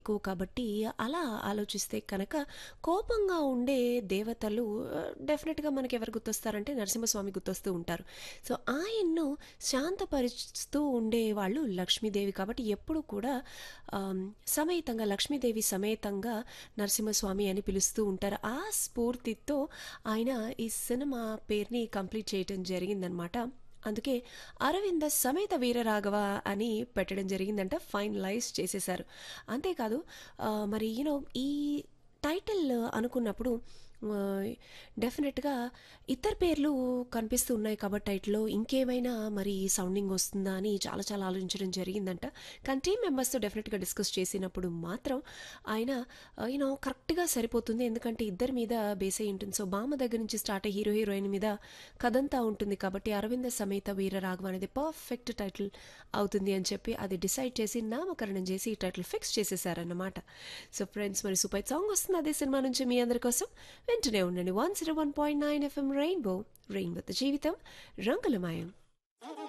ఎక్కువ కాబట్టి అలా ఆలోచిస్తే కనుక కోపంగా ఉండే దేవతలు డెఫినెట్గా మనకి ఎవరు గుర్తొస్తారంటే నరసింహస్వామి గుర్తొస్తూ ఉంటారు సో ఆయన్ను శాంతపరుస్తూ ఉండే వాళ్ళు లక్ష్మీదేవి కాబట్టి ఎప్పుడు కూడా ఆమ్, సమేతంగా లక్ష్మీదేవి సమేతంగా నరసింహస్వామి అని పిలుస్తూ ఉంటారు ఆ స్ఫూర్తితో ఆయన ఈ సినిమా పేరుని కంప్లీట్ చేయటం జరిగిందనమాట అందుకే అరవింద సమేత వీరరాఘవ అని పెట్టడం జరిగిందంట ఫైనలైజ్ చేసేశారు అంతేకాదు ఆ, మరి యూనో ఈ టైటిల్ అనుకున్నప్పుడు డెఫినెట్గా ఇతర పేర్లు కనిపిస్తూ ఉన్నాయి కాబట్టి టైటిల్లో ఇంకేమైనా మరి సౌండింగ్ వస్తుందా అని చాలా చాలా ఆలోచించడం జరిగిందంట కానీ టీమ్ మెంబర్స్తో డెఫినెట్గా డిస్కస్ చేసినప్పుడు మాత్రం ఆయన యూనో కరెక్ట్గా సరిపోతుంది ఎందుకంటే ఇద్దరి మీద బేస్ అయి ఉంటుంది సో బామ్మ దగ్గర నుంచి స్టార్ట్ అయ్యి హీరో హీరోయిన్ మీద కథంతా ఉంటుంది కాబట్టి అరవింద సమేత వీర రాఘవ అనేది పర్ఫెక్ట్ టైటిల్ అవుతుంది అని చెప్పి అది డిసైడ్ చేసి నామకరణం చేసి ఈ టైటిల్ ఫిక్స్ చేసేసారన్నమాట సో ఫ్రెండ్స్ మరి సూపర్ సాంగ్ వస్తుంది అదే సినిమా నుంచి మీ అందరి కోసం వెంటనే ఉండండి one zero one point nine FM rainbow rain with జీవితం రంగులమయం